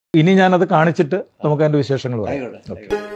ഇനി ഞാനത് കാണിച്ചിട്ട് നമുക്ക് അതിന്റെ വിശേഷങ്ങൾ പറയാം ആയിക്കോട്ടെ ഓക്കെ. ആയിക്കോട്ടെ.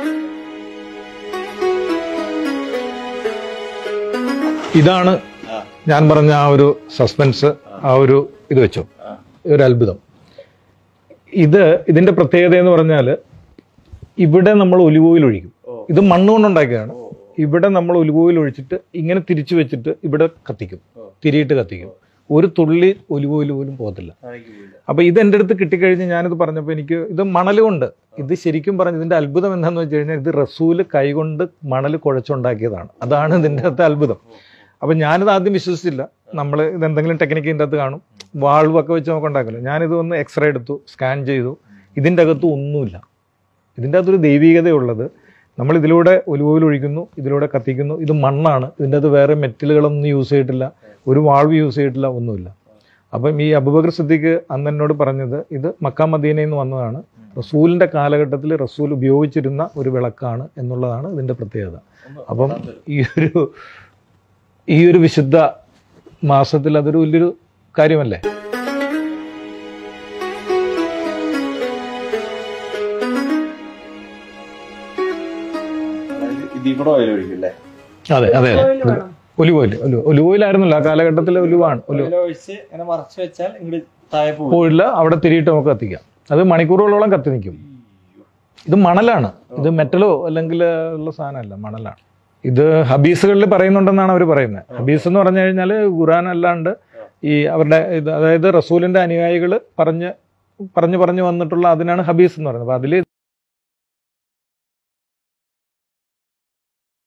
ഇതാണ് ആ, ഞാൻ പറഞ്ഞ ആ ഒരു സസ്പെൻസ് ആ ഒരു ഇത് വെച്ചോ ആ. ഒരു അത്ഭുതം ഇത് ഇതിന്റെ പ്രത്യേകത എന്ന് പറഞ്ഞാൽ ഇവിടെ നമ്മൾ ഒലിവ് ഓയിൽ ഒഴിക്കും ഓ. ഇത് മണ്ണ് കൊണ്ടുണ്ടാക്കിയതാണ് ഓ, ഇവിടെ നമ്മൾ ഒലിവ് ഓയിൽ ഒഴിച്ചിട്ട് ഇങ്ങനെ തിരിച്ചു വെച്ചിട്ട് ഇവിടെ കത്തിക്കും ഓ. തിരിയിട്ട് കത്തിക്കും ഒരു തുള്ളി ഒലിവ് ഓയിൽ പോലും പോകത്തില്ല താഴേക്ക് പോയില്ല. അപ്പൊ ഇത് എൻ്റെ അടുത്ത് കിട്ടിക്കഴിഞ്ഞ് ഞാനിത് പറഞ്ഞപ്പോൾ എനിക്ക് ഇത് മണൽ കൊണ്ട് ഇത് ശരിക്കും പറഞ്ഞ ഇതിന്റെ അത്ഭുതം എന്താണെന്ന് വെച്ച് കഴിഞ്ഞാൽ ഇത് റസൂല് കൈകൊണ്ട് മണൽ കുഴച്ചുണ്ടാക്കിയതാണ് അതാണ് ഇതിൻ്റെ അകത്തെ അത്ഭുതം അപ്പൊ ഞാനിത് ആദ്യം വിശ്വസിച്ചില്ല നമ്മൾ ഇത് എന്തെങ്കിലും ടെക്നിക്ക് ഇതിൻ്റെ അകത്ത് കാണും വാൾവൊക്കെ വെച്ച് നമുക്ക് ഉണ്ടാക്കില്ല ഞാനിത് ഒന്ന് എക്സ്റേ എടുത്തു സ്കാൻ ചെയ്തു ഇതിൻ്റെ അകത്ത് ഒന്നുമില്ല ഇതിൻ്റെ അകത്തൊരു ദൈവീകതയുള്ളത് നമ്മൾ ഇതിലൂടെ ഒലിവോയിൽ ഒഴിക്കുന്നു ഇതിലൂടെ കത്തിക്കുന്നു ഇത് മണ്ണാണ് ഇതിൻ്റെ അകത്ത് വേറെ മെറ്റലുകളൊന്നും യൂസ് ചെയ്തിട്ടില്ല ഒരു വാൾവ് യൂസ് ചെയ്തിട്ടില്ല ഒന്നുമില്ല അപ്പം ഈ അബുബക്കർ സിദ്ദീഖ് അന്ന് എന്നോട് പറഞ്ഞത് ഇത് മക്ക മദീനയിൽ നിന്ന് വന്നതാണ് റസൂലിന്റെ കാലഘട്ടത്തിൽ റസൂൽ ഉപയോഗിച്ചിരുന്ന ഒരു വിളക്കാണ് എന്നുള്ളതാണ് ഇതിന്റെ പ്രത്യേകത ഒന്ന് അപ്പം തൊടാൻ തരും. ഈ ഒരു ഈ ഒരു വിശുദ്ധ മാസത്തിൽ അതൊരു വലിയൊരു കാര്യമല്ലേ അതായത് ഇത് ഇവിടെ ഓയിൽ ഒഴിക്കും അല്ലേ അതെ അതെ ഓയിൽ വേണം ഒലിവ് ഓയിൽ ഒലിവ് ഒലിവ് ഓയിലായിരുന്നല്ലോ ആ കാലഘട്ടത്തിലെ ഒലിവാണ് ഒലിവ് ഓയിൽ ഒഴിച്ച് ഇങ്ങനെ മറച്ചു വെച്ചാൽ ഇങ്ങോട്ട് താഴെ പോകും പോയില്ല അവിടെ തിരിയിട്ട് നമുക്ക് കത്തിക്കാം അത് മണിക്കൂറുകളോളം കത്തി നിൽക്കും ഇത് മണലാണ് ഇത് മെറ്റലോ അല്ലെങ്കിൽ ഉള്ള സാധനമല്ല മണലാണ് ഇത് ഹബീസുകളിൽ പറയുന്നുണ്ടെന്നാണ് അവർ പറയുന്നത് ഹബീസ് എന്ന് പറഞ്ഞു കഴിഞ്ഞാൽ ഖുറാൻ അല്ലാണ്ട് ഈ അവരുടെ ഇത് അതായത് റസൂലിന്റെ അനുയായികൾ പറഞ്ഞ് പറഞ്ഞു പറഞ്ഞു വന്നിട്ടുള്ള അതിനാണ് ഹബീസ് എന്ന് പറയുന്നത് അപ്പൊ അതിൽ